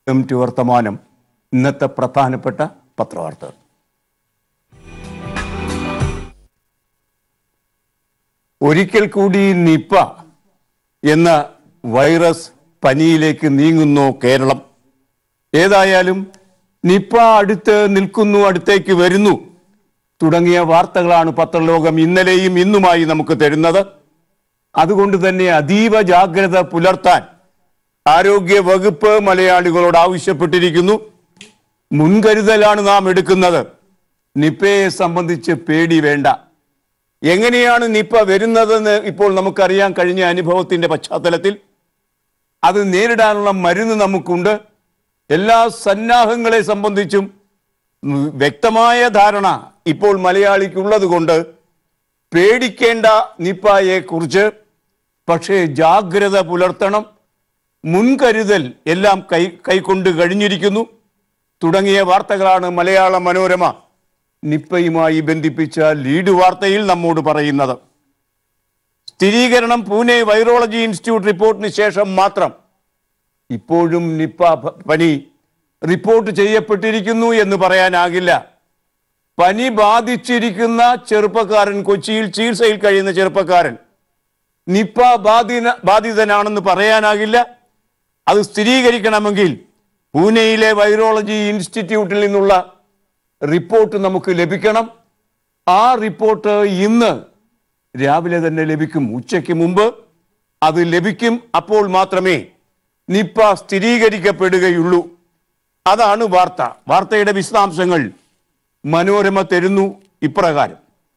M T വർത്തമാനം ഇന്നത്തെ പ്രധാനപ്പെട്ട പത്രവാർത്തകൾ ഒരിക്കൽ കൂടി നിപ്പ എന്ന വൈറസ് പനിയിലേക്ക് നീങ്ങുന്നു കേരളം ഏതായാലും നിപ്പ അടുത്ത് നിൽക്കുന്നു അടുത്തേക്ക് വരുന്നു തുടങ്ങിയ വാർത്തകളാണ് പത്രലോകം ഇന്നലെയും ഇന്നുമായി നമുക്ക് തരുന്നത് അതുകൊണ്ട് തന്നെ അതീവ ജാഗ്രത പുലർത്താൻ ആരോഗ്യ വകുപ്പ് മലയാളികളോട് ആവശ്യപ്പെട്ടിരിക്കുന്നു മുൻകരുതലാണ് നാം എടുക്കുന്നത് നിപ്പയെ സംബന്ധിച്ച് പേടി വേണ്ട എങ്ങനെയാണ് നിപ്പ വരുന്നതെന്ന് ഇപ്പോൾ നമുക്കറിയാൻ കഴിഞ്ഞ അനുഭവത്തിന്റെ പശ്ചാത്തലത്തിൽ അത് നേരിടാനുള്ള മരുന്ന് നമുക്കുണ്ട് എല്ലാ സന്നാഹങ്ങളെ സംബന്ധിച്ചും ഉം, വ്യക്തമായ ധാരണ ഇപ്പോൾ മലയാളിക്കുള്ളത് കൊണ്ട് പേടിക്കേണ്ട നിപ്പായെ കുറിച്ച് പക്ഷേ ജാഗ്രത പുലർത്തണം മുൻകരുതൽ എല്ലാം കൈ കൈക്കൊണ്ട് കഴിഞ്ഞിരിക്കുന്നു തുടങ്ങിയ വാർത്തകളാണ് മലയാള മനോരമ നിപ്പയുമായി ബന്ധിപ്പിച്ച ലീഡ് വാർത്തയിൽ നമ്മോട് പറയുന്നത് സ്ഥിരീകരണം പൂനെ വൈറോളജി ഇൻസ്റ്റിറ്റ്യൂട്ട് റിപ്പോർട്ടിന് ശേഷം മാത്രം ഇപ്പോഴും നിപ്പ പ- പനി റിപ്പോർട്ട് ചെയ്യപ്പെട്ടിരിക്കുന്നു എന്ന് പറയാനാകില്ല പനി ബാധിച്ചിരിക്കുന്ന ചെറുപ്പക്കാരൻ കൊച്ചിയിൽ ചികിത്സയിൽ കഴിയുന്ന ചെറുപ്പക്കാരൻ നിപ്പ ബാധിന ബാധിതനാണെന്ന് പറയാനാകില്ല അത് സ്ഥിരീകരിക്കണമെങ്കിൽ പൂനെയിലെ വൈറോളജി ഇൻസ്റ്റിറ്റ്യൂട്ടിൽ നിന്നുള്ള റിപ്പോർട്ട് നമുക്ക് ലഭിക്കണം ആ റിപ്പോർട്ട് ഇന്ന് രാവിലെ തന്നെ ലഭിക്കും ഉച്ചയ്ക്ക് മുമ്പ് അത് ലഭിക്കും അപ്പോൾ മാത്രമേ നിപ്പ സ്ഥിരീകരിക്കപ്പെടുകയുള്ളൂ അതാണ് വാർത്ത വാർത്തയുടെ വിശദാംശങ്ങൾ മനോരമ തരുന്നു ഇപ്രകാരം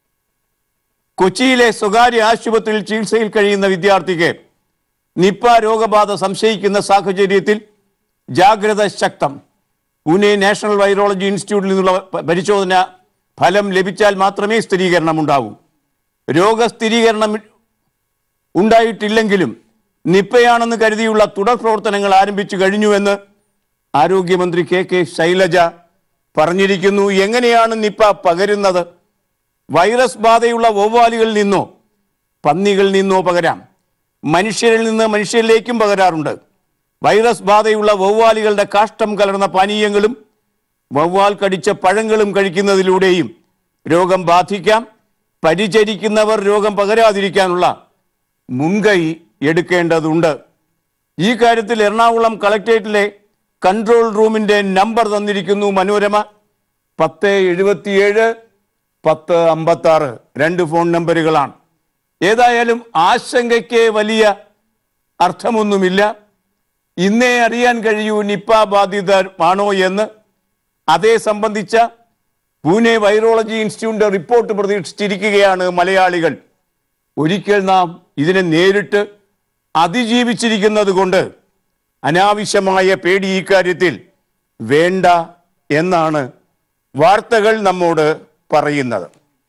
കൊച്ചിയിലെ സ്വകാര്യ ആശുപത്രിയിൽ ചികിത്സയിൽ കഴിയുന്ന വിദ്യാർത്ഥിക്ക് നിപ്പ രോഗബാധ സംശയിക്കുന്ന സാഹചര്യത്തിൽ ജാഗ്രത ശക്തം പൂനെ നാഷണൽ വൈറോളജി ഇൻസ്റ്റിറ്റ്യൂട്ടിൽ നിന്നുള്ള പ- പരിശോധന ഫലം ലഭിച്ചാൽ മാത്രമേ സ്ഥിരീകരണം ഉണ്ടാവൂ രോഗസ്ഥിരീകരണം ഉണ്ടായിട്ടില്ലെങ്കിലും നിപ്പയാണെന്ന് കരുതിയുള്ള തുടർ പ്രവർത്തനങ്ങൾ ആരംഭിച്ചു കഴിഞ്ഞുവെന്ന് ആരോഗ്യമന്ത്രി കെ കെ ശൈലജ പറഞ്ഞിരിക്കുന്നു എങ്ങനെയാണ് നിപ്പ പകരുന്നത് വൈറസ് ബാധയുള്ള വവ്വാലുകളിൽ നിന്നോ പന്നികളിൽ നിന്നോ പകരാം മനുഷ്യരിൽ നിന്ന് മനുഷ്യരിലേക്കും പകരാറുണ്ട് വൈറസ് ബാധയുള്ള വവ്വാലുകളുടെ കാഷ്ടം കലർന്ന പാനീയങ്ങളും വവ്വാൽ കടിച്ച പഴങ്ങളും കഴിക്കുന്നതിലൂടെയും രോഗം ബാധിക്കാം പരിചരിക്കുന്നവർ രോഗം പകരാതിരിക്കാനുള്ള മുൻകൈ എടുക്കേണ്ടതുണ്ട് ഈ കാര്യത്തിൽ എറണാകുളം കളക്ടറേറ്റിലെ കൺട്രോൾ റൂമിന്റെ നമ്പർ തന്നിരിക്കുന്നു മനോരമ പത്ത് എഴുപത്തിയേഴ് പത്ത് അമ്പത്തി ആറ് രണ്ട് ഫോൺ നമ്പറുകളാണ് ഏതായാലും ആശങ്കയ്ക്ക് വലിയ അർത്ഥമൊന്നുമില്ല ഇന്നേ അറിയാൻ കഴിയൂ നിപ്പ ബാധിതർ ആണോ എന്ന് അതേ സംബന്ധിച്ച പൂനെ വൈറോളജി ഇൻസ്റ്റിറ്റ്യൂട്ടിന്റെ റിപ്പോർട്ട് പ്രതീക്ഷിച്ചിരിക്കുകയാണ് മലയാളികൾ ഒരിക്കൽ നാം ഇതിനെ നേരിട്ട് അതിജീവിച്ചിരിക്കുന്നത് കൊണ്ട് അനാവശ്യമായ പേടി ഇക്കാര്യത്തിൽ വേണ്ട എന്നാണ് വാർത്തകൾ നമ്മോട് പറയുന്നത്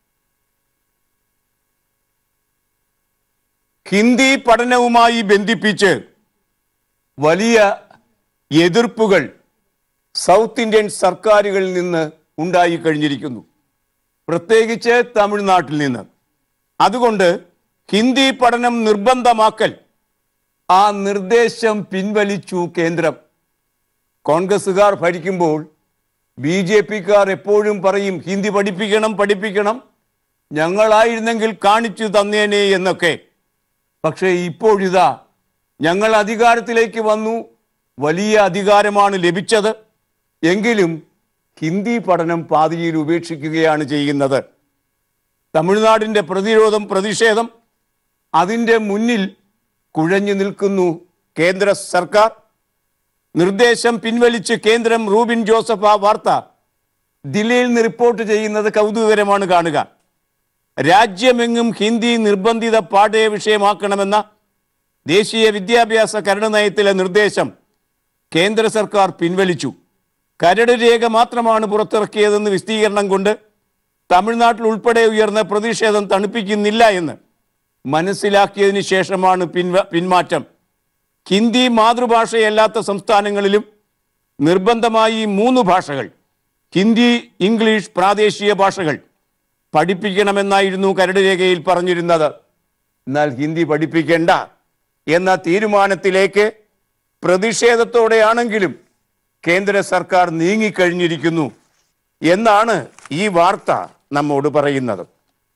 ഹിന്ദി പഠനവുമായി ബന്ധിപ്പിച്ച് വലിയ എതിർപ്പുകൾ സൗത്ത് ഇന്ത്യൻ സർക്കാരുകളിൽ നിന്ന് ഉണ്ടായി കഴിഞ്ഞിരിക്കുന്നു പ്രത്യേകിച്ച് തമിഴ്നാട്ടിൽ നിന്ന് അതുകൊണ്ട് ഹിന്ദി പഠനം നിർബന്ധമാക്കൽ ആ നിർദ്ദേശം പിൻവലിച്ചു കേന്ദ്രം കോൺഗ്രസുകാർ ഭരിക്കുമ്പോൾ ബി ജെ പിക്കാർ എപ്പോഴും പറയും ഹിന്ദി പഠിപ്പിക്കണം പഠിപ്പിക്കണം ഞങ്ങളായിരുന്നെങ്കിൽ കാണിച്ചു തന്നേനെ എന്നൊക്കെ പക്ഷേ ഇപ്പോഴിതാ ഞങ്ങൾ അധികാരത്തിലേക്ക് വന്നു വലിയ അധികാരമാണ് ലഭിച്ചത് എങ്കിലും ഹിന്ദി പഠനം പാതിയിൽ ഉപേക്ഷിക്കുകയാണ് ചെയ്യുന്നത് തമിഴ്നാടിൻ്റെ പ്രതിരോധം പ്രതിഷേധം അതിൻ്റെ മുന്നിൽ കുഴഞ്ഞു നിൽക്കുന്നു കേന്ദ്ര സർക്കാർ നിർദ്ദേശം പിൻവലിച്ച് കേന്ദ്രം റൂബിൻ ജോസഫ് ആ വാർത്ത ദില്ലിയിൽ നിന്ന് റിപ്പോർട്ട് ചെയ്യുന്നത് കൗതുകകരമാണ് കാണുക രാജ്യമെങ്ങും ഹിന്ദി നിർബന്ധിത പാഠ്യ വിഷയമാക്കണമെന്ന ദേശീയ വിദ്യാഭ്യാസ കരട് നയത്തിലെ നിർദ്ദേശം കേന്ദ്ര സർക്കാർ പിൻവലിച്ചു കരട് രേഖ മാത്രമാണ് പുറത്തിറക്കിയതെന്ന് വിശദീകരണം കൊണ്ട് തമിഴ്നാട്ടിൽ ഉൾപ്പെടെ ഉയർന്ന പ്രതിഷേധം തണുപ്പിക്കുന്നില്ല എന്ന് മനസ്സിലാക്കിയതിന് ശേഷമാണ് പിൻവ പിന്മാറ്റം ഹിന്ദി മാതൃഭാഷയല്ലാത്ത സംസ്ഥാനങ്ങളിലും നിർബന്ധമായി മൂന്ന് ഭാഷകൾ ഹിന്ദി ഇംഗ്ലീഷ് പ്രാദേശിക ഭാഷകൾ പഠിപ്പിക്കണമെന്നായിരുന്നു കരട് രേഖയിൽ പറഞ്ഞിരുന്നത് എന്നാൽ ഹിന്ദി പഠിപ്പിക്കേണ്ട എന്ന തീരുമാനത്തിലേക്ക് പ്രതിഷേധത്തോടെയാണെങ്കിലും കേന്ദ്ര സർക്കാർ നീങ്ങിക്കഴിഞ്ഞിരിക്കുന്നു എന്നാണ് ഈ വാർത്ത നമ്മോട് പറയുന്നത്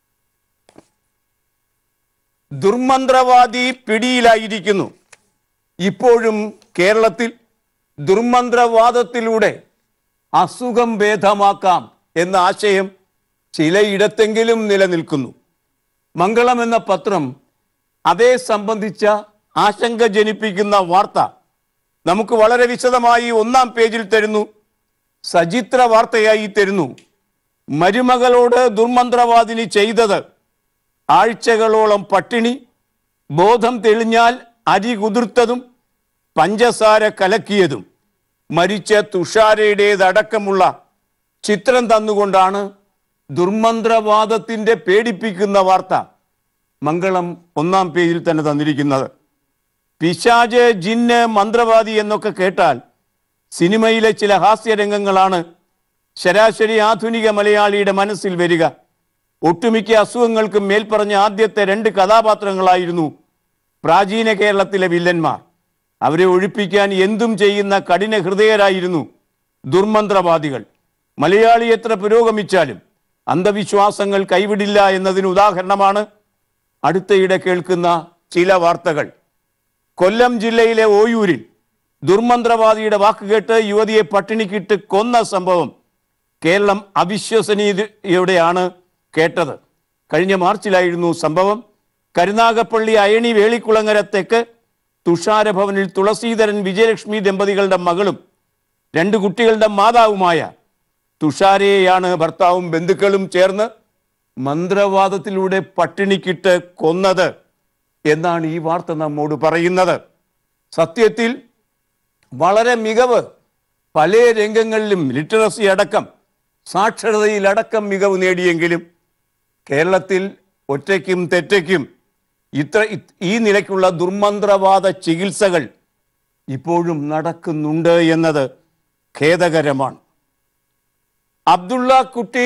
ദുർമന്ത്രവാദി പിടിയിലായിരിക്കുന്നു ഇപ്പോഴും കേരളത്തിൽ ദുർമന്ത്രവാദത്തിലൂടെ അസുഖം ഭേദമാക്കാം എന്ന ആശയം ചിലയിടത്തെങ്കിലും നിലനിൽക്കുന്നു മംഗളം എന്ന പത്രം അതേ സംബന്ധിച്ച ആശങ്ക ജനിപ്പിക്കുന്ന വാർത്ത നമുക്ക് വളരെ വിശദമായി ഒന്നാം പേജിൽ തരുന്നു സചിത്ര വാർത്തയായി തരുന്നു മരുമകളോട് ദുർമന്ത്രവാദിനി ചെയ്തത് ആഴ്ചകളോളം പട്ടിണി ബോധം തെളിഞ്ഞാൽ അരി കുതിർത്തതും പഞ്ചസാര കലക്കിയതും മരിച്ച തുഷാരയുടേതടക്കമുള്ള ചിത്രം തന്നുകൊണ്ടാണ് ദുർമന്ത്രവാദത്തിന്റെ പേടിപ്പിക്കുന്ന വാർത്ത മംഗളം ഒന്നാം പേജിൽ തന്നെ തന്നിരിക്കുന്നത് പിശാജ് ജിന്ന് മന്ത്രവാദി എന്നൊക്കെ കേട്ടാൽ സിനിമയിലെ ചില ഹാസ്യരംഗങ്ങളാണ് ശരാശരി ആധുനിക മലയാളിയുടെ മനസ്സിൽ വരിക ഒട്ടുമിക്ക അസുഖങ്ങൾക്കും മേൽപ്പറഞ്ഞ ആദ്യത്തെ രണ്ട് കഥാപാത്രങ്ങളായിരുന്നു പ്രാചീന കേരളത്തിലെ വില്ലന്മാർ അവരെ ഒഴിപ്പിക്കാൻ എന്തും ചെയ്യുന്ന കഠിന ഹൃദയരായിരുന്നു ദുർമന്ത്രവാദികൾ മലയാളി എത്ര പുരോഗമിച്ചാലും അന്ധവിശ്വാസങ്ങൾ കൈവിടില്ല എന്നതിന് ഉദാഹരണമാണ് അടുത്തയിടെ കേൾക്കുന്ന ചില വാർത്തകൾ കൊല്ലം ജില്ലയിലെ ഓയൂരിൽ ദുർമന്ത്രവാദിയുടെ വാക്കുകേട്ട് യുവതിയെ പട്ടിണിക്കിട്ട് കൊന്ന സംഭവം കേരളം അവിശ്വസനീയതയോടെയാണ് കേട്ടത് കഴിഞ്ഞ മാർച്ചിലായിരുന്നു സംഭവം കരുനാഗപ്പള്ളി അയണി വേളിക്കുളങ്ങര തെക്ക് തുഷാരഭവനിൽ തുളസീധരൻ വിജയലക്ഷ്മി ദമ്പതികളുടെ മകളും രണ്ട് കുട്ടികളുടെ മാതാവുമായ തുഷാരയെയാണ് ഭർത്താവും ബന്ധുക്കളും ചേർന്ന് മന്ത്രവാദത്തിലൂടെ പട്ടിണിക്കിട്ട് കൊന്നത് എന്നാണ് ഈ വാർത്ത നമ്മോട് പറയുന്നത് സത്യത്തിൽ വളരെ മികവ് പല രംഗങ്ങളിലും ലിറ്ററസി അടക്കം സാക്ഷരതയിലടക്കം മികവ് നേടിയെങ്കിലും കേരളത്തിൽ ഒറ്റയ്ക്കും തെറ്റയ്ക്കും ഇത്ര ഇത്- ഈ നിലയ്ക്കുള്ള ദുർമന്ത്രവാദ ചികിത്സകൾ ഇപ്പോഴും നടക്കുന്നുണ്ട് എന്നത് ഖേദകരമാണ് അബ്ദുള്ള കുട്ടി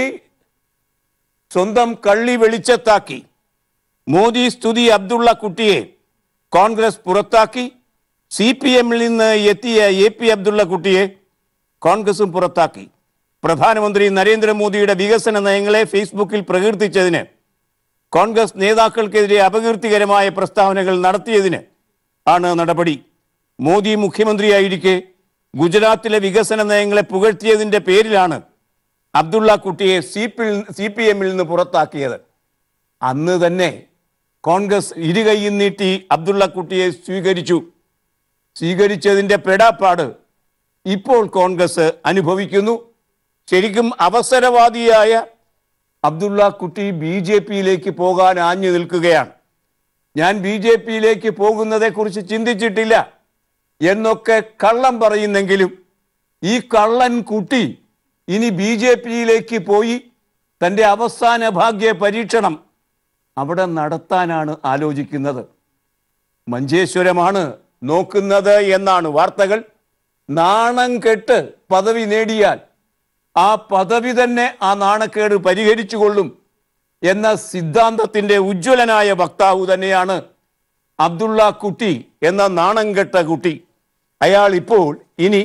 സ്വന്തം കള്ളി വെളിച്ചത്താക്കി മോദി സ്തുതി അബ്ദുള്ള കുട്ടിയെ കോൺഗ്രസ് പുറത്താക്കി സി പി എമ്മിൽ നിന്ന് എത്തിയ എ പി അബ്ദുള്ള കുട്ടിയെ കോൺഗ്രസും പുറത്താക്കി പ്രധാനമന്ത്രി നരേന്ദ്രമോദിയുടെ വികസന നയങ്ങളെ ഫേസ്ബുക്കിൽ പ്രകീർത്തിച്ചതിന് കോൺഗ്രസ് നേതാക്കൾക്കെതിരെ അപകീർത്തികരമായ പ്രസ്താവനകൾ നടത്തിയതിന് ആണ് നടപടി മോദി മുഖ്യമന്ത്രിയായിരിക്കെ ഗുജറാത്തിലെ വികസന നയങ്ങളെ പുകഴ്ത്തിയതിന്റെ പേരിലാണ് അബ്ദുള്ള കുട്ടിയെ സി പി സി പി എമ്മിൽ നിന്ന് പുറത്താക്കിയത് അന്ന് തന്നെ കോൺഗ്രസ് ഇരുകൈയും നീട്ടി അബ്ദുള്ള കുട്ടിയെ സ്വീകരിച്ചു സ്വീകരിച്ചതിന്റെ പെടാപ്പാട് ഇപ്പോൾ കോൺഗ്രസ് അനുഭവിക്കുന്നു ശരിക്കും അവസരവാദിയായ അബ്ദുള്ള കുട്ടി ബി ജെ പിയിലേക്ക് പോകാൻ ആഞ്ഞു നിൽക്കുകയാണ് ഞാൻ ബി ജെ പിയിലേക്ക് പോകുന്നതെക്കുറിച്ച് ചിന്തിച്ചിട്ടില്ല എന്നൊക്കെ കള്ളം പറയുന്നെങ്കിലും ഈ കള്ളൻ കുട്ടി ഇനി ബി ജെ പിയിലേക്ക് പോയി തൻ്റെ അവസാന ഭാഗ്യ പരീക്ഷണം അവിടെ നടത്താനാണ് ആലോചിക്കുന്നത് മഞ്ചേശ്വരമാണ് നോക്കുന്നത് എന്നാണ് വാർത്തകൾ നാണം കെട്ട് പദവി നേടിയാൽ ആ പദവി തന്നെ ആ നാണക്കേട് പരിഹരിച്ചു കൊള്ളും എന്ന സിദ്ധാന്തത്തിന്റെ ഉജ്ജ്വലനായ വക്താവ് തന്നെയാണ് അബ്ദുള്ള കുട്ടി എന്ന നാണം കെട്ട കുട്ടി അയാൾ ഇപ്പോൾ ഇനി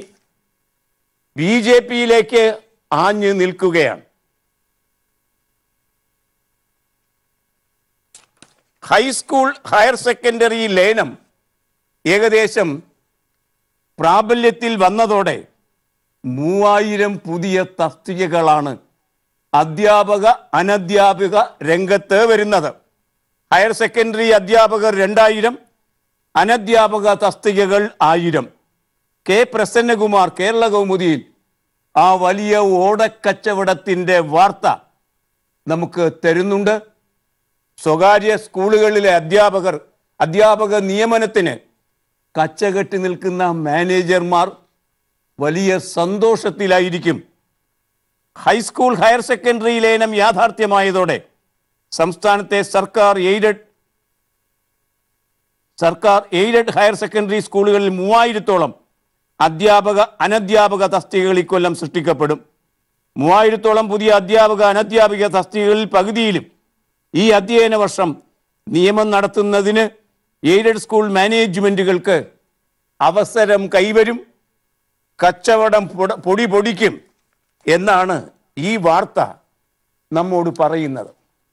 ബി ജെ പിയിലേക്ക് ആഞ്ഞു നിൽക്കുകയാണ് ഹൈസ്കൂൾ ഹയർ സെക്കൻഡറി ലയനം ഏകദേശം പ്രാബല്യത്തിൽ വന്നതോടെ മൂവായിരം പുതിയ തസ്തികകളാണ് അധ്യാപക അനധ്യാപിക രംഗത്ത് വരുന്നത് ഹയർ സെക്കൻഡറി അധ്യാപകർ രണ്ടായിരം അനധ്യാപക തസ്തികകൾ ആയിരം കെ പ്രസന്നകുമാർ കേരള കൗമുദിയിൽ ആ വലിയ ഓടക്കച്ചവടത്തിൻ്റെ വാർത്ത നമുക്ക് തരുന്നുണ്ട് സ്വകാര്യ സ്കൂളുകളിലെ അധ്യാപകർ അധ്യാപക നിയമനത്തിന് കച്ചകെട്ടി നിൽക്കുന്ന മാനേജർമാർ വലിയ സന്തോഷത്തിലായിരിക്കും ഹൈസ്കൂൾ ഹയർ സെക്കൻഡറി ലയനം യാഥാർത്ഥ്യമായതോടെ സംസ്ഥാനത്തെ സർക്കാർ എയ്ഡഡ് സർക്കാർ എയ്ഡഡ് ഹയർ സെക്കൻഡറി സ്കൂളുകളിൽ മൂവായിരത്തോളം അധ്യാപക അനധ്യാപക തസ്തികകൾ ഇക്കൊല്ലം സൃഷ്ടിക്കപ്പെടും മൂവായിരത്തോളം പുതിയ അധ്യാപക അനധ്യാപിക തസ്തികകളിൽ പകുതിയിലും ഈ അധ്യയന വർഷം നിയമം നടത്തുന്നതിന് എയ്ഡഡ് സ്കൂൾ മാനേജ്മെന്റുകൾക്ക് അവസരം കൈവരും കച്ചവടം പൊട- പൊടി പൊടിക്കും എന്നാണ് ഈ വാർത്ത നമ്മോട് പറയുന്നത്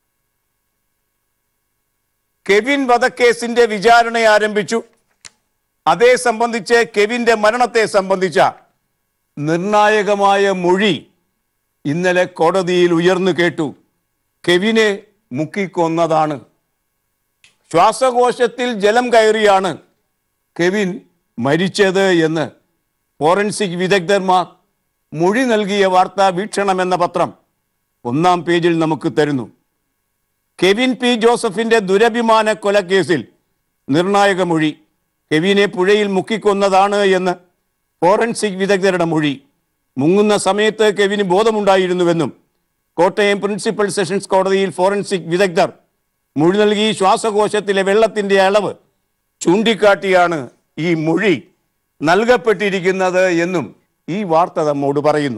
കെവിൻ വധക്കേസിന്റെ വിചാരണ ആരംഭിച്ചു അതേ സംബന്ധിച്ച് കെവിന്റെ മരണത്തെ സംബന്ധിച്ച നിർണായകമായ മൊഴി ഇന്നലെ കോടതിയിൽ ഉയർന്നു കേട്ടു കെവിനെ മുക്കിക്കൊന്നതാണ് ശ്വാസകോശത്തിൽ ജലം കയറിയാണ് കെവിൻ മരിച്ചത് എന്ന് ഫോറൻസിക് വിദഗ്ധന്മാർ മൊഴി നൽകിയ വാർത്താ വീക്ഷണം എന്ന പത്രം ഒന്നാം പേജിൽ നമുക്ക് തരുന്നു കെവിൻ പി ജോസഫിന്റെ ദുരഭിമാന കൊലക്കേസിൽ നിർണായക മൊഴി കെവിനെ പുഴയിൽ മുക്കിക്കൊന്നതാണ് എന്ന് ഫോറൻസിക് വിദഗ്ധരുടെ മൊഴി മുങ്ങുന്ന സമയത്ത് കെവിന് ബോധമുണ്ടായിരുന്നുവെന്നും കോട്ടയം പ്രിൻസിപ്പൽ സെഷൻസ് കോടതിയിൽ ഫോറൻസിക് വിദഗ്ധർ മൊഴി നൽകി ശ്വാസകോശത്തിലെ വെള്ളത്തിന്റെ അളവ് ചൂണ്ടിക്കാട്ടിയാണ് ഈ മൊഴി നൽകപ്പെട്ടിരിക്കുന്നത് എന്നും ഈ വാർത്ത നമ്മോട് പറയുന്നു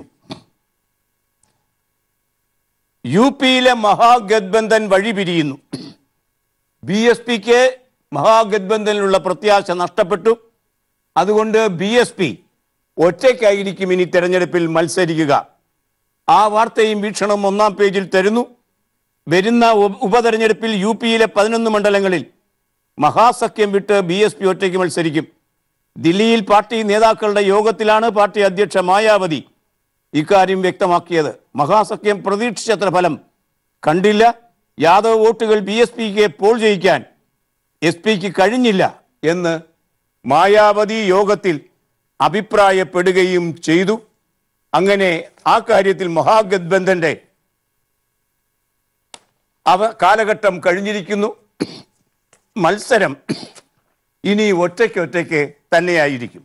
യു പിയിലെ മഹാഗത്ബന്ധൻ വഴി പിരിയുന്നു ബി എസ് പിക്ക് മഹാഗത്ബന്ധനിലുള്ള പ്രത്യാശ നഷ്ടപ്പെട്ടു അതുകൊണ്ട് ബി എസ് പി ഒറ്റയ്ക്കായിരിക്കും ഇനി തെരഞ്ഞെടുപ്പിൽ മത്സരിക്കുക ആ വാർത്തയും വീക്ഷണം ഒന്നാം പേജിൽ തരുന്നു വരുന്ന ഉപ- ഉപതെരഞ്ഞെടുപ്പിൽ യു പിയിലെ പതിനൊന്ന് മണ്ഡലങ്ങളിൽ മഹാസഖ്യം വിട്ട് ബി എസ് പി ഒറ്റയ്ക്ക് മത്സരിക്കും ദില്ലിയിൽ പാർട്ടി നേതാക്കളുടെ യോഗത്തിലാണ് പാർട്ടി അധ്യക്ഷ മായാവതി ഇക്കാര്യം വ്യക്തമാക്കിയത് മഹാസഖ്യം പ്രതീക്ഷിച്ചത്ര ഫലം കണ്ടില്ല യാദവ് വോട്ടുകൾ ബി എസ് പിക്ക് പോൾ ജയിക്കാൻ എസ് പിക്ക് കഴിഞ്ഞില്ല എന്ന് മായാവതി യോഗത്തിൽ അഭിപ്രായപ്പെടുകയും ചെയ്തു അങ്ങനെ ആ കാര്യത്തിൽ മഹാഗത്ബന്ധന്റെ അവ കാലഘട്ടം കഴിഞ്ഞിരിക്കുന്നു മത്സരം ഇനി ഒറ്റയ്ക്കൊറ്റയ്ക്ക് തന്നെയായിരിക്കും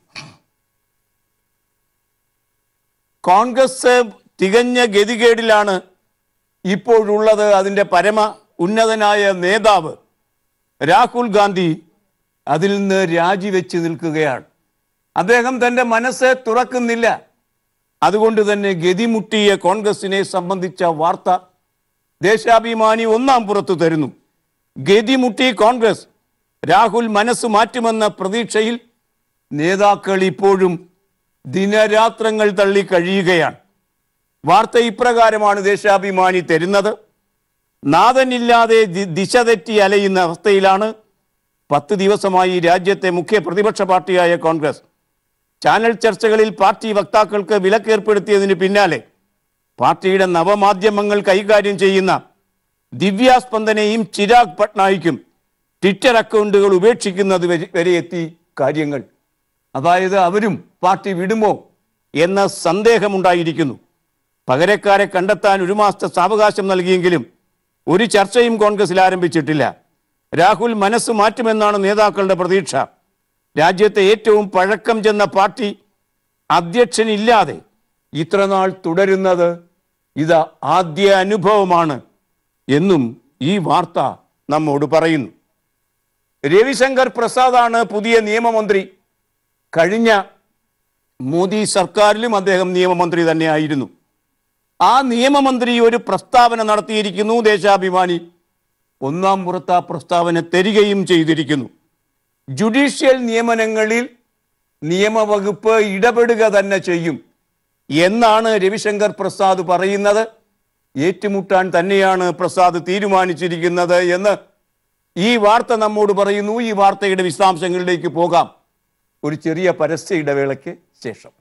കോൺഗ്രസ് തികഞ്ഞ ഗതികേടിലാണ് ഇപ്പോഴുള്ളത് അതിൻ്റെ പരമ ഉന്നതനായ നേതാവ് രാഹുൽ ഗാന്ധി അതിൽ നിന്ന് രാജിവെച്ച് നിൽക്കുകയാണ് അദ്ദേഹം തൻ്റെ മനസ്സ് തുറക്കുന്നില്ല അതുകൊണ്ട് തന്നെ ഗതിമുട്ടിയ കോൺഗ്രസിനെ സംബന്ധിച്ച വാർത്ത ദേശാഭിമാനി ഒന്നാം പുറത്തു തരുന്നു ഗതിമുട്ടി കോൺഗ്രസ് രാഹുൽ മനസ്സ് മാറ്റുമെന്ന പ്രതീക്ഷയിൽ നേതാക്കൾ ഇപ്പോഴും ദിനരാത്രങ്ങൾ തള്ളി കഴിയുകയാണ് വാർത്ത ഇപ്രകാരമാണ് ദേശാഭിമാനി തരുന്നത് നാഥനില്ലാതെ ദി- ദിശ തെറ്റി അലയുന്ന അവസ്ഥയിലാണ് പത്ത് ദിവസമായി രാജ്യത്തെ മുഖ്യ പ്രതിപക്ഷ പാർട്ടിയായ കോൺഗ്രസ് ചാനൽ ചർച്ചകളിൽ പാർട്ടി വക്താക്കൾക്ക് വിലക്കേർപ്പെടുത്തിയതിന് പിന്നാലെ പാർട്ടിയുടെ നവമാധ്യമങ്ങൾ കൈകാര്യം ചെയ്യുന്ന ദിവ്യാസ്പന്ദനെയും ചിരാഗ് പട്നായിക്കും ട്വിറ്റർ അക്കൗണ്ടുകൾ ഉപേക്ഷിക്കുന്നത് വരെ വരെ എത്തി കാര്യങ്ങൾ അതായത് അവരും പാർട്ടി വിടുമോ എന്ന സന്ദേഹമുണ്ടായിരിക്കുന്നു പകരക്കാരെ കണ്ടെത്താൻ ഒരു മാസത്തെ സാവകാശം നൽകിയെങ്കിലും ഒരു ചർച്ചയും കോൺഗ്രസിൽ ആരംഭിച്ചിട്ടില്ല രാഹുൽ മനസ്സ് മാറ്റുമെന്നാണ് നേതാക്കളുടെ പ്രതീക്ഷ രാജ്യത്തെ ഏറ്റവും പഴക്കം ചെന്ന പാർട്ടി അധ്യക്ഷനില്ലാതെ ഇത്രനാൾ തുടരുന്നത് ഇത് ആദ്യ അനുഭവമാണ് എന്നും ഈ വാർത്ത നമ്മോട് പറയുന്നു രവിശങ്കർ പ്രസാദാണ് പുതിയ നിയമമന്ത്രി കഴിഞ്ഞ മോദി സർക്കാരിലും അദ്ദേഹം നിയമമന്ത്രി തന്നെയായിരുന്നു ആ നിയമമന്ത്രി ഒരു പ്രസ്താവന നടത്തിയിരിക്കുന്നു ദേശാഭിമാനി ഒന്നാം പുറത്ത് ആ പ്രസ്താവന തരികയും ചെയ്തിരിക്കുന്നു ജുഡീഷ്യൽ നിയമനങ്ങളിൽ നിയമവകുപ്പ് ഇടപെടുക തന്നെ ചെയ്യും എന്നാണ് രവിശങ്കർ പ്രസാദ് പറയുന്നത് ഏറ്റുമുട്ടാൻ തന്നെയാണ് പ്രസാദ് തീരുമാനിച്ചിരിക്കുന്നത് എന്ന് ഈ വാർത്ത നമ്മോട് പറയുന്നു ഈ വാർത്തയുടെ വിശദാംശങ്ങളിലേക്ക് പോകാം ഒരു ചെറിയ പരസ്യ ഇടവേളയ്ക്ക് ശേഷം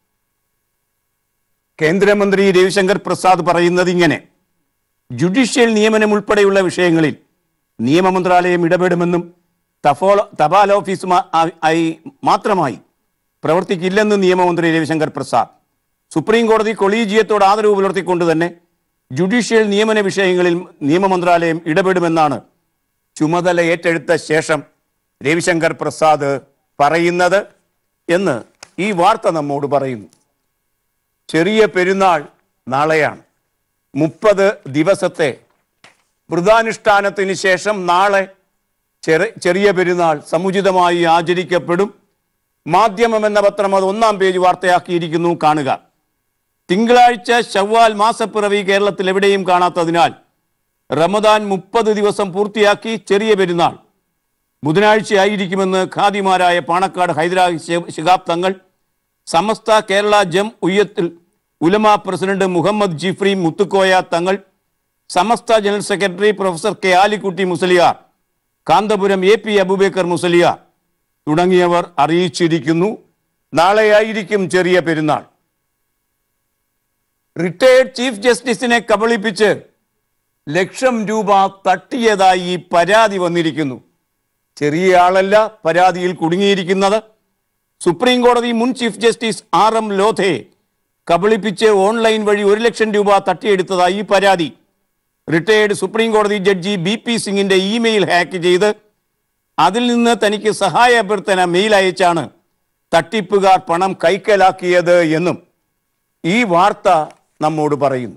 കേന്ദ്രമന്ത്രി രവിശങ്കർ പ്രസാദ് പറയുന്നത് ഇങ്ങനെ ജുഡീഷ്യൽ നിയമനം ഉൾപ്പെടെയുള്ള വിഷയങ്ങളിൽ നിയമമന്ത്രാലയം ഇടപെടുമെന്നും തഫോൾ തപാൽ ഓഫീസ് മാ- ആയി- ആയി മാത്രമായി പ്രവർത്തിക്കില്ലെന്ന് നിയമമന്ത്രി രവിശങ്കർ പ്രസാദ് സുപ്രീം കോടതി കൊളീജിയത്തോട് ആദരവ് പുലർത്തിക്കൊണ്ട് തന്നെ ജുഡീഷ്യൽ നിയമന വിഷയങ്ങളിൽ നിയമമന്ത്രാലയം ഇടപെടുമെന്നാണ് ചുമതല ഏറ്റെടുത്ത ശേഷം രവിശങ്കർ പ്രസാദ് പറയുന്നത് എന്ന് ഈ വാർത്ത നമ്മോട് പറയുന്നു ചെറിയ പെരുന്നാൾ നാളെയാണ് മുപ്പത് ദിവസത്തെ വ്രതാനുഷ്ഠാനത്തിന് ശേഷം നാളെ ചെറി ചെറിയ പെരുന്നാൾ സമുചിതമായി ആചരിക്കപ്പെടും മാധ്യമം എന്ന പത്രം അത് ഒന്നാം പേജ് വാർത്തയാക്കിയിരിക്കുന്നു കാണുക തിങ്കളാഴ്ച ശവ്വാൽ മാസപ്പിറവി കേരളത്തിൽ എവിടെയും കാണാത്തതിനാൽ റമദാൻ മുപ്പത് ദിവസം പൂർത്തിയാക്കി ചെറിയ പെരുന്നാൾ ബുധനാഴ്ചയായിരിക്കുമെന്ന് ഖാദിമാരായ പാണക്കാട് ഹൈദരാബാദ് ശിഹാബ് തങ്ങൾ Samastha Kerala Jamiyyathul Ulama president Muhammad Jifri Muthukoya Thangal Samastha general secretary professor K Alikutty Musliyar Kanthapuram A P Abubakar Musliyar തുടങ്ങിയവർ അറിയിച്ചിരിക്കുന്നു നാളെയായിരിക്കും ചെറിയ പെരുന്നാൾ റിട്ടയേർഡ് ചീഫ് ജസ്റ്റിസിനെ കബളിപ്പിച്ച് ലക്ഷം രൂപ തട്ടിയതായി പരാതി വന്നിരിക്കുന്നു ചെറിയ ആളല്ല പരാതിയിൽ കുടുങ്ങിയിരിക്കുന്നത് സുപ്രീം കോടതി മുൻ ചീഫ് ജസ്റ്റിസ് ആർ എം ലോധയെ കബളിപ്പിച്ച് ഓൺലൈൻ വഴി ഒരു ലക്ഷം രൂപ തട്ടിയെടുത്തതായി പരാതി റിട്ടയേർഡ് സുപ്രീം കോടതി ജഡ്ജി ബി പി സിംഗിന്റെ ഇമെയിൽ ഹാക്ക് ചെയ്ത് അതിൽ നിന്ന് തനിക്ക് സഹായ അഭ്യർത്ഥന മെയിൽ അയച്ചാണ് തട്ടിപ്പുകാർ പണം കൈക്കലാക്കിയത് എന്നും ഈ വാർത്ത നമ്മോട് പറയുന്നു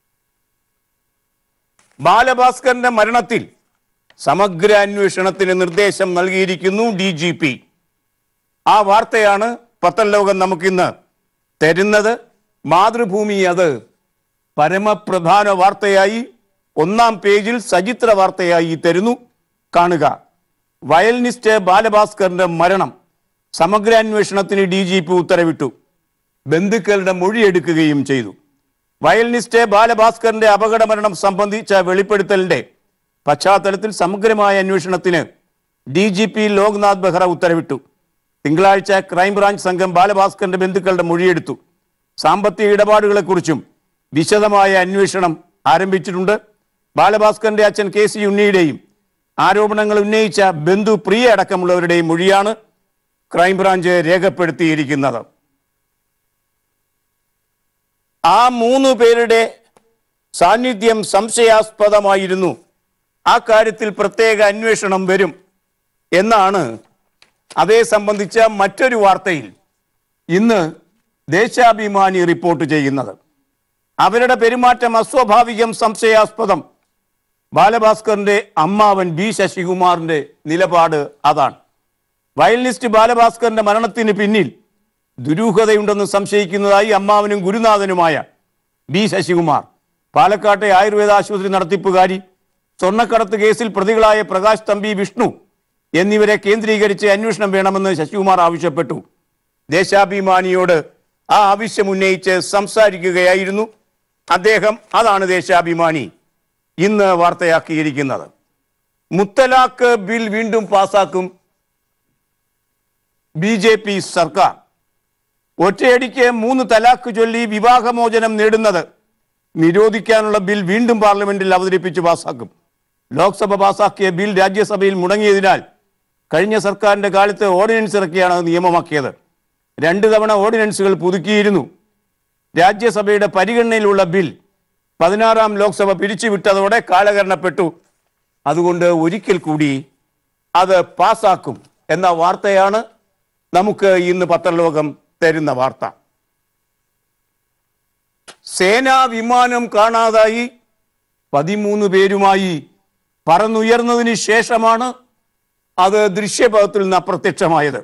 ബാലഭാസ്കറിന്റെ മരണത്തിൽ സമഗ്ര അന്വേഷണത്തിന് നിർദ്ദേശം നൽകിയിരിക്കുന്നു ഡി ജി പി ആ വാർത്തയാണ് പത്തലോകം നമുക്കിന്ന് തരുന്നത് മാതൃഭൂമി അത് പരമപ്രധാന വാർത്തയായി ഒന്നാം പേജിൽ സചിത്ര വാർത്തയായി തരുന്നു കാണുക വയലിനിസ്റ്റ് ബാലഭാസ്കറിന്റെ മരണം സമഗ്ര അന്വേഷണത്തിന് ഡി ജി പി ഉത്തരവിട്ടു ബന്ധുക്കളുടെ മൊഴിയെടുക്കുകയും ചെയ്തു വയലിനിസ്റ്റ് ബാലഭാസ്കറിന്റെ അപകട മരണം സംബന്ധിച്ച വെളിപ്പെടുത്തലിന്റെ പശ്ചാത്തലത്തിൽ സമഗ്രമായ അന്വേഷണത്തിന് D G P Loknath Behera ഉത്തരവിട്ടു തിങ്കളാഴ്ച ക്രൈംബ്രാഞ്ച് സംഘം ബാലഭാസ്കറിന്റെ ബന്ധുക്കളുടെ മൊഴിയെടുത്തു സാമ്പത്തിക ഇടപാടുകളെക്കുറിച്ചും വിശദമായ അന്വേഷണം ആരംഭിച്ചിട്ടുണ്ട് ബാലഭാസ്കറിന്റെ അച്ഛൻ കെ സി ഉണ്ണിയുടെയും ആരോപണങ്ങൾ ഉന്നയിച്ച ബന്ധു പ്രിയ അടക്കമുള്ളവരുടെയും മൊഴിയാണ് ക്രൈംബ്രാഞ്ച് രേഖപ്പെടുത്തിയിരിക്കുന്നത് ആ മൂന്ന് പേരുടെ സാന്നിധ്യം സംശയാസ്പദമായിരുന്നു ആ കാര്യത്തിൽ പ്രത്യേക അന്വേഷണം വരും എന്നാണ് അതേ സംബന്ധിച്ച മറ്റൊരു വാർത്തയിൽ ഇന്ന് ദേശാഭിമാനി റിപ്പോർട്ട് ചെയ്യുന്നത് അവരുടെ പെരുമാറ്റം അസ്വാഭാവികം സംശയാസ്പദം ബാലഭാസ്കറിന്റെ അമ്മാവൻ ബി ശശികുമാറിന്റെ നിലപാട് അതാണ് വയലിനിസ്റ്റ് ബാലഭാസ്കറിന്റെ മരണത്തിന് പിന്നിൽ ദുരൂഹതയുണ്ടെന്ന് സംശയിക്കുന്നതായി അമ്മാവനും ഗുരുനാഥനുമായ ബി ശശികുമാർ പാലക്കാട്ടെ ആയുർവേദ ആശുപത്രി നടത്തിപ്പുകാരി സ്വർണ്ണക്കടത്ത് കേസിൽ പ്രതികളായ പ്രകാശ് തമ്പി വിഷ്ണു എന്നിവരെ കേന്ദ്രീകരിച്ച് അന്വേഷണം വേണമെന്ന് ശശികുമാർ ആവശ്യപ്പെട്ടു ദേശാഭിമാനിയോട് ആ ആവശ്യം ഉന്നയിച്ച് സംസാരിക്കുകയായിരുന്നു അദ്ദേഹം അതാണ് ദേശാഭിമാനി ഇന്ന് വാർത്തയാക്കിയിരിക്കുന്നത് മുത്തലാഖ് ബിൽ വീണ്ടും പാസാക്കും ബി ജെ പി സർക്കാർ ഒറ്റയടിക്ക് മൂന്ന് തലാഖ് ചൊല്ലി വിവാഹമോചനം നേടുന്നത് നിരോധിക്കാനുള്ള ബിൽ വീണ്ടും പാർലമെന്റിൽ അവതരിപ്പിച്ച് പാസാക്കും ലോക്സഭ പാസാക്കിയ ബിൽ രാജ്യസഭയിൽ മുടങ്ങിയതിനാൽ കഴിഞ്ഞ സർക്കാരിന്റെ കാലത്ത് ഓർഡിനൻസ് ഇറക്കിയാണ് അത് നിയമമാക്കിയത് രണ്ട് തവണ ഓർഡിനൻസുകൾ പുതുക്കിയിരുന്നു രാജ്യസഭയുടെ പരിഗണനയിലുള്ള ബിൽ പതിനാറാം ലോക്സഭ പിരിച്ചുവിട്ടതോടെ കാലഹരണപ്പെട്ടു അതുകൊണ്ട് ഒരിക്കൽ കൂടി അത് പാസാക്കും എന്ന വാർത്തയാണ് നമുക്ക് ഇന്ന് പത്രലോകം തരുന്ന വാർത്ത സേനാ വിമാനം കാണാതായി പതിമൂന്ന് പേരുമായി പറന്നുയർന്നതിന് ശേഷമാണ് അത് ദൃശ്യപഥത്തിൽ നിന്ന് അപ്രത്യക്ഷമായത്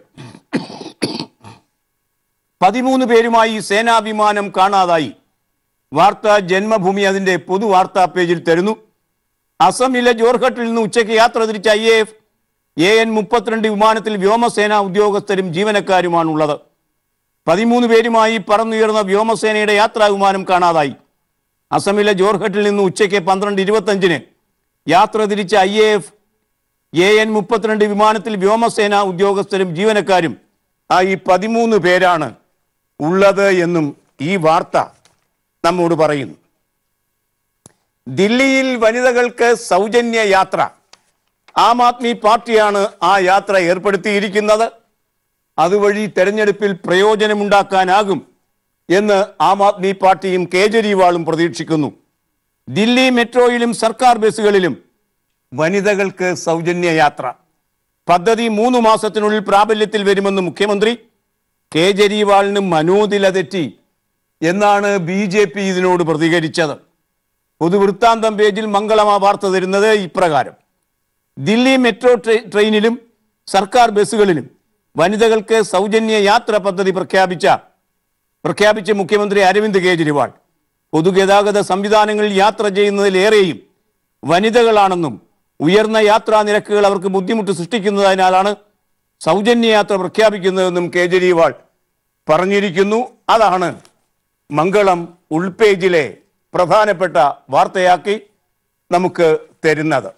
പതിമൂന്ന് പേരുമായി സേനാ വിമാനം കാണാതായി വാർത്ത ജന്മഭൂമി അതിന്റെ പൊതു വാർത്താ പേജിൽ തരുന്നു അസമിലെ ജോർഹട്ടിൽ നിന്ന് ഉച്ചയ്ക്ക് യാത്ര തിരിച്ച ഐ എഫ് എ എൻ മുപ്പത്തിരണ്ട് വിമാനത്തിൽ വ്യോമസേന ഉദ്യോഗസ്ഥരും ജീവനക്കാരുമാണുള്ളത് പതിമൂന്ന് പേരുമായി പറന്നുയർന്ന വ്യോമസേനയുടെ യാത്രാ വിമാനം കാണാതായി അസമിലെ ജോർഹട്ടിൽ നിന്ന് ഉച്ചയ്ക്ക് പന്ത്രണ്ട് ഇരുപത്തഞ്ചിന് യാത്ര തിരിച്ച I A F A N മുപ്പത്തിരണ്ട് വിമാനത്തിൽ വ്യോമസേന ഉദ്യോഗസ്ഥരും ജീവനക്കാരും ആ ഈ പതിമൂന്ന് പേരാണ് ഉള്ളത് എന്നും ഈ വാർത്ത നമ്മോട് പറയുന്നു ദില്ലിയിൽ വനിതകൾക്ക് സൗജന്യ യാത്ര ആം ആദ്മി പാർട്ടിയാണ് ആ യാത്ര ഏർപ്പെടുത്തിയിരിക്കുന്നത് അതുവഴി തെരഞ്ഞെടുപ്പിൽ പ്രയോജനമുണ്ടാക്കാനാകും എന്ന് ആം ആദ്മി പാർട്ടിയും കേജ്രിവാളും പ്രതീക്ഷിക്കുന്നു ദില്ലി മെട്രോയിലും സർക്കാർ ബസ്സുകളിലും വനിതകൾക്ക് സൗജന്യ യാത്ര പദ്ധതി മൂന്ന് മാസത്തിനുള്ളിൽ പ്രാബല്യത്തിൽ വരുമെന്ന് മുഖ്യമന്ത്രി കേജ്രിവാളിന് മനോതില തെറ്റി എന്നാണ് ബി ജെ പി ഇതിനോട് പ്രതികരിച്ചത് പൊതുവൃത്താന്തം പേജിൽ മംഗളമാ വാർത്ത തരുന്നത് ഇപ്രകാരം ദില്ലി മെട്രോ ട്രെ- ട്രെയിനിലും സർക്കാർ ബസ്സുകളിലും വനിതകൾക്ക് സൗജന്യ യാത്ര പദ്ധതി പ്രഖ്യാപിച്ച പ്രഖ്യാപിച്ച മുഖ്യമന്ത്രി അരവിന്ദ് കെജ്രിവാൾ പൊതുഗതാഗത സംവിധാനങ്ങളിൽ യാത്ര ചെയ്യുന്നതിലേറെയും വനിതകളാണെന്നും ഉയർന്ന യാത്രാ നിരക്കുകൾ അവർക്ക് ബുദ്ധിമുട്ട് സൃഷ്ടിക്കുന്നതിനാലാണ് സൗജന്യ യാത്ര പ്രഖ്യാപിക്കുന്നതെന്നും കേജ്രിവാൾ പറഞ്ഞിരിക്കുന്നു അതാണ് മംഗളം ഉൾപേജിലെ പ്രധാനപ്പെട്ട വാർത്തയാക്കി നമുക്ക് തരുന്നത്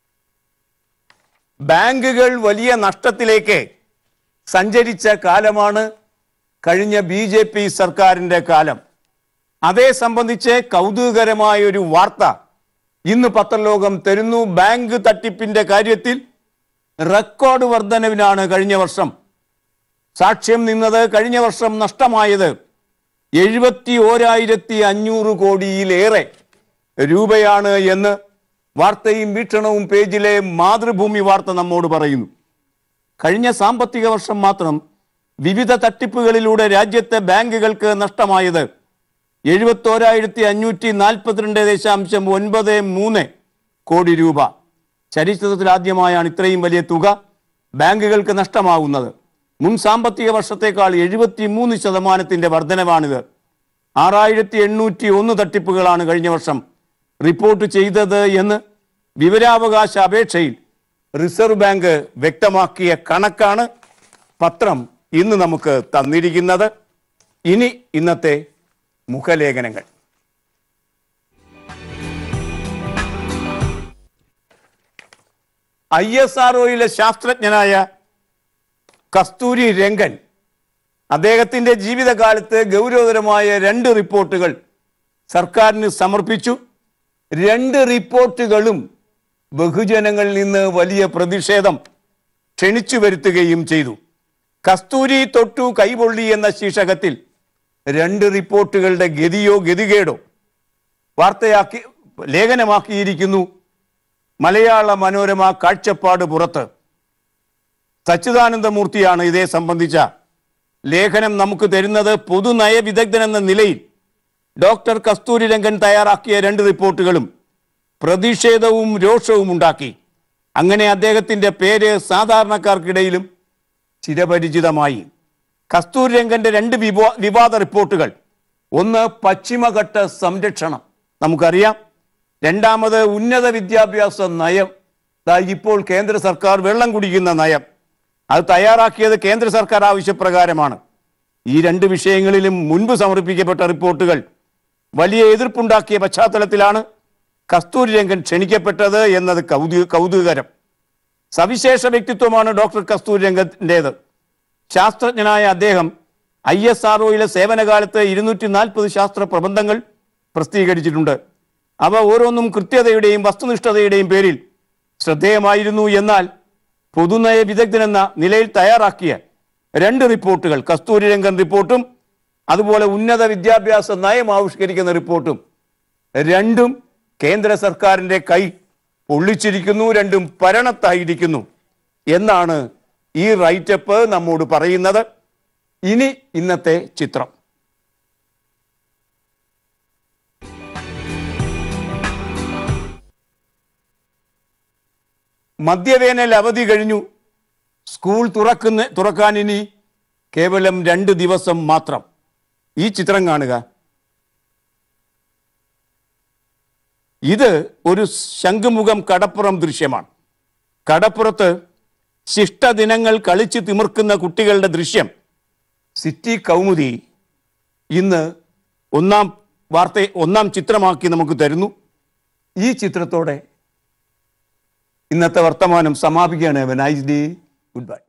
ബാങ്കുകൾ വലിയ നഷ്ടത്തിലേക്ക് സഞ്ചരിച്ച കാലമാണ് കഴിഞ്ഞ ബി ജെ പി സർക്കാരിൻ്റെ കാലം അതേ സംബന്ധിച്ച് കൗതുകകരമായ ഒരു വാർത്ത ഇന്ന് പത്രലോകം തരുന്നു ബാങ്ക് തട്ടിപ്പിന്റെ കാര്യത്തിൽ റെക്കോർഡ് വർധനവിനാണ് കഴിഞ്ഞ വർഷം സാക്ഷ്യം നിന്നത് കഴിഞ്ഞ വർഷം നഷ്ടമായത് എഴുപത്തി ഓരായിരത്തി അഞ്ഞൂറ് കോടിയിലേറെ രൂപയാണ് എന്ന് വാർത്തയും വീക്ഷണവും പേജിലെ മാതൃഭൂമി വാർത്ത നമ്മോട് പറയുന്നു കഴിഞ്ഞ സാമ്പത്തിക വർഷം മാത്രം വിവിധ തട്ടിപ്പുകളിലൂടെ രാജ്യത്തെ ബാങ്കുകൾക്ക് നഷ്ടമായത് എഴുപത്തോരായിരത്തി അഞ്ഞൂറ്റി നാൽപ്പത്തിരണ്ട് ദശാംശം ഒൻപത് മൂന്ന് കോടി രൂപ ചരിത്രത്തിൽ ആദ്യമായാണ് ഇത്രയും വലിയ തുക ബാങ്കുകൾക്ക് നഷ്ടമാകുന്നത് മുൻ സാമ്പത്തിക വർഷത്തേക്കാൾ എഴുപത്തി മൂന്ന് ശതമാനത്തിന്റെ വർധനവാണിത് ആറായിരത്തി എണ്ണൂറ്റി ഒന്ന് തട്ടിപ്പുകളാണ് കഴിഞ്ഞ വർഷം റിപ്പോർട്ട് ചെയ്തത് എന്ന് വിവരാവകാശ അപേക്ഷയിൽ റിസർവ് ബാങ്ക് വ്യക്തമാക്കിയ കണക്കാണ് പത്രം ഇന്ന് നമുക്ക് തന്നിരിക്കുന്നത് ഇനി ഇന്നത്തെ മുഖലേഖനങ്ങൾ ഐ എസ് ആർ ശാസ്ത്രജ്ഞനായ കസ്തൂരി രംഗൻ അദ്ദേഹത്തിന്റെ ജീവിതകാലത്ത് ഗൗരവതരമായ രണ്ട് റിപ്പോർട്ടുകൾ സർക്കാരിന് സമർപ്പിച്ചു രണ്ട് റിപ്പോർട്ടുകളും ബഹുജനങ്ങളിൽ നിന്ന് വലിയ പ്രതിഷേധം ക്ഷണിച്ചു വരുത്തുകയും ചെയ്തു കസ്തൂരി തൊട്ടു കൈപൊള്ളി എന്ന ശീർഷകത്തിൽ രണ്ട് റിപ്പോർട്ടുകളുടെ ഗതിയോ ഗതികേടോ വാർത്തയാക്കി ലേഖനമാക്കിയിരിക്കുന്നു മലയാള മനോരമ കാഴ്ചപ്പാട് പുറത്ത് സച്ചിദാനന്ദമൂർത്തിയാണ് ഇതേ സംബന്ധിച്ച ലേഖനം നമുക്ക് തരുന്നത് പൊതുനയ വിദഗ്ധൻ എന്ന നിലയിൽ ഡോക്ടർ കസ്തൂരി രംഗൻ തയ്യാറാക്കിയ രണ്ട് റിപ്പോർട്ടുകളും പ്രതിഷേധവും രോഷവും ഉണ്ടാക്കി അങ്ങനെ അദ്ദേഹത്തിന്റെ പേര് സാധാരണക്കാർക്കിടയിലും ചിരപരിചിതമായി കസ്തൂരി രംഗന്റെ രണ്ട് വിവാ വിവാദ റിപ്പോർട്ടുകൾ ഒന്ന് പശ്ചിമഘട്ട സംരക്ഷണം നമുക്കറിയാം രണ്ടാമത് ഉന്നത വിദ്യാഭ്യാസ നയം ദാ ഇപ്പോൾ കേന്ദ്ര സർക്കാർ വെള്ളം കുടിക്കുന്ന നയം അത് തയ്യാറാക്കിയത് കേന്ദ്ര സർക്കാർ ആവശ്യപ്രകാരമാണ് ഈ രണ്ട് വിഷയങ്ങളിലും മുൻപ് സമർപ്പിക്കപ്പെട്ട റിപ്പോർട്ടുകൾ വലിയ എതിർപ്പുണ്ടാക്കിയ പശ്ചാത്തലത്തിലാണ് കസ്തൂരി രംഗൻ ക്ഷണിക്കപ്പെട്ടത് എന്നത് കൗതു കൗതുകകരം സവിശേഷ വ്യക്തിത്വമാണ് ഡോക്ടർ കസ്തൂരി രംഗത്തിൻ്റെത് ശാസ്ത്രജ്ഞനായ അദ്ദേഹം ഐ എസ് ആർ സേവനകാലത്ത് ഇരുന്നൂറ്റി നാൽപ്പത് ശാസ്ത്ര പ്രബന്ധങ്ങൾ പ്രസിദ്ധീകരിച്ചിട്ടുണ്ട് അവ ഓരോന്നും കൃത്യതയുടെയും വസ്തുനിഷ്ഠതയുടെയും പേരിൽ ശ്രദ്ധേയമായിരുന്നു എന്നാൽ പൊതുനയ വിദഗ്ധനെന്ന നിലയിൽ തയ്യാറാക്കിയ രണ്ട് റിപ്പോർട്ടുകൾ കസ്തൂരി രംഗൻ റിപ്പോർട്ടും അതുപോലെ ഉന്നത വിദ്യാഭ്യാസ നയം ആവിഷ്കരിക്കുന്ന റിപ്പോർട്ടും രണ്ടും കേന്ദ്ര സർക്കാരിന്റെ കൈ പൊള്ളിച്ചിരിക്കുന്നു രണ്ടും പരണത്തായിരിക്കുന്നു എന്നാണ് ഈ റൈറ്റപ്പ് നമ്മോട് പറയുന്നത് ഇനി ഇന്നത്തെ ചിത്രം മധ്യവേനൽ അവധി കഴിഞ്ഞു സ്കൂൾ തുറക്കുന്ന തുറക്കാൻ ഇനി കേവലം രണ്ട് ദിവസം മാത്രം ഈ ചിത്രം കാണുക ഇത് ഒരു ശംഖുമുഖം കടപ്പുറം ദൃശ്യമാണ് കടപ്പുറത്ത് ശിഷ്ടദിനങ്ങൾ കളിച്ച് തിമിർക്കുന്ന കുട്ടികളുടെ ദൃശ്യം സിറ്റി കൗമുദി ഇന്ന് ഒന്നാം വാർത്ത ഒന്നാം ചിത്രമാക്കി നമുക്ക് തരുന്നു ഈ ചിത്രത്തോടെ ഇന്നത്തെ വർത്തമാനം സമാപിക്കുകയാണ് നൈസ് ഡേ ഗുഡ് ബൈ